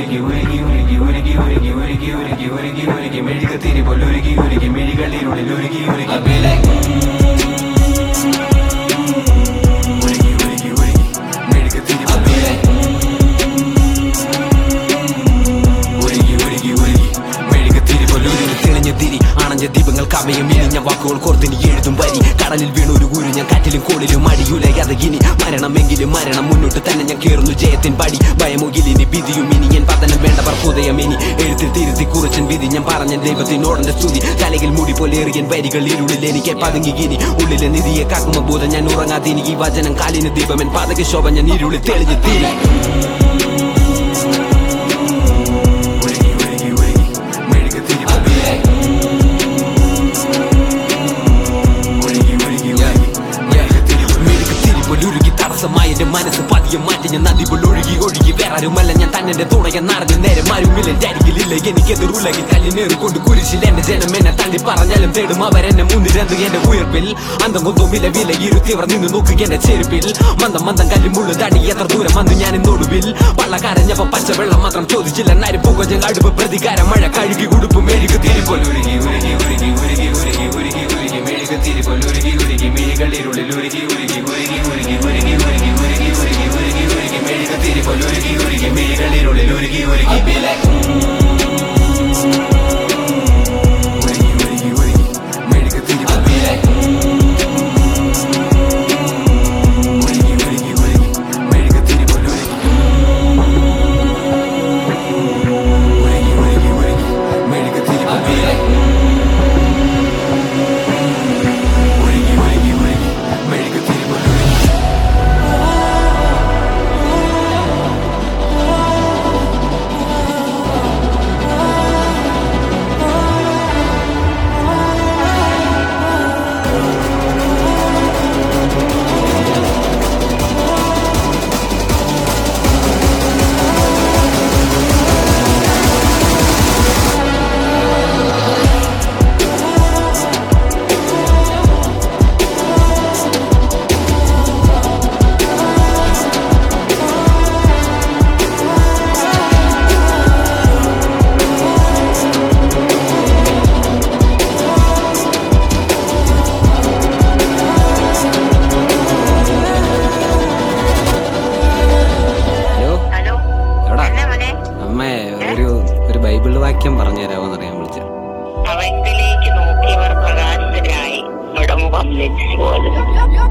ഉരുകി ഉരുകി ഉരുകി ഉരുകി ഉരുകി ഉരുകി ഉരുകി ഉരുകി ഉരുകി മെഴുകത്തിരി പോലെ ഉരുകി ഉരുകി മെഴികളിനുള്ളിൽ ഉരുകി ഉരുകി I be like, ഉരുകി ഉരുകി ഉരുകി മെഴുകത്തിരി പോലെ ഉരുകി ഉരുകി ഉരുകി മെഴുകത്തിരി പോലെ ഉരുകി തെളിഞ്ഞ തിരി അണഞ്ഞ ദീപങ്ങൾ കവയും ഇനിഞ്ഞ വാക്കുകൾ കോർത്തിനി എഴുതും വരി കടലിൽ വീണു ഒരു ഗുരു ഞാൻ കാറ്റിലും കോളിലും അടിയുലയാതെ ഇനി മരണമെങ്കിലും മരണം മുന്നോട്ട് തന്നെ ഞാൻ കേറുന്നു ജയത്തിൻ പടി ഭയമുകിലിനി വിധിയും ഇനി ഞാൻ പതനം വേണ്ടവർ ഹൃദയം ഇനി എഴുത്തിൽ തിരുത്തി കുറിച്ചൻ വിധി ഞാൻ പറഞ്ഞ ദൈവത്തിനോടന്റെ സ്തുതി തലയിൽ മുടി പോലെ എറിയൻ വരികൾ ഇരുളിൽ എനിക്ക് പതുങ്ങി ഇനി ഉള്ളിലെ നിധിയെ കാക്കുമ ബോധം ഞാൻ ഉറങ്ങാതെ ഇനി ഈ വചനം കാലിന് ദീപമൻ പാതക ശോഭ ഞാൻ ഇരുളിൽ തെളിഞ്ഞ് തീരി ഉരുകി ഉരുകി ഉരുകി മെഴുകത്തിരി പോലെ ഉരുകി ഉരുകി ഉരുകി മെഴുകത്തിരി പോലെ മെഴുകുതിരി പോലൊരുകി തടസ്സമായ എന്റെ മനസ്സ് പതിയെ മാറ്റി ഞാൻ നദി പോലെ ഒഴുകി ഒഴുകി വേറാരുമല്ല ഞാൻ തന്നെ തുടങ്ങി നടഞ്ഞ നേരെ മാറുമില്ല എന്റെ അരികിലില്ല എനിക്ക് എതിരുലകി കല്ലിനേറി കൊണ്ട് കുരിശിൽ എന്റെ ജനം എന്നെ തള്ളി പറഞ്ഞാലും തേടും അവരെന്നെ മുന്നിലെന്ന് എന്റെ ഉയർപ്പിൽ അന്തം കൊന്തുമില്ല വില ഇരുത്തിയവർ നിന്ന് നോക്കുക എന്റെ ചെരുപ്പിൽ മന്ദം മന്ദം കല്ലിമുള്ളു തടി എത്ര ദൂരം വന്നു ഞാൻ ഇന്നൊടുവിൽ പള്ളക്കാരഞ്ഞപ്പോ പച്ചവെള്ളം മാത്രം ചോദിച്ചില്ല നരി പുകഞ്ഞ അടുപ്പ് പ്രതികാരം മഴ കഴുകി ഉടുപ്പ് മെഴുകുതിരി പോലെ ഉരുകി ഉരുകി ഉരുകി ഉരുകി ഉരുകി ഉരുകി ഉരുകി മെഴുകത്തിരി പോലെ ഉരുകി ഉരുകി മിഴികളിനുള്ളിൽ ഉരുകി ഉരുകി ഉരുകി ഉരുകി ഉരുകി ഉരുകി ഉരുകി ഉരുകി ഉരുകി ഉരുകി മെഴുകത്തിരി പോലെ ഉരുകി ഉരുകി മിഴികളിനുള്ളിൽ ഉരുകി ഉരുകി ഉരുകി ഉരുകി ഉരുകി മെഴുകത്തിരി പോലെ ഉരുകി ഉരുകി ഉരുകി മെഴുകത്തിരി പോലെ ഉരുകി ഉരുകി ഉരുകി മെഴുകത്തിരി പോലെ ഉരുകി ഉരുകി ഉരുകി മെഴുകത്തിരി പോലെ ഹലോ ഹലോ എവിടാ എന്നാ മോനെ അമ്മേ ഒരു ഒരു ബൈബിൾ വാക്യം പറഞ്ഞു തരാമോന്നറിയാൻ വിളിച്ചത് അവങ്കിലേക്ക് നോക്കിയവർ പ്രകാശിതരായി ഉടമ്പം ലഭിച്ചു പോലും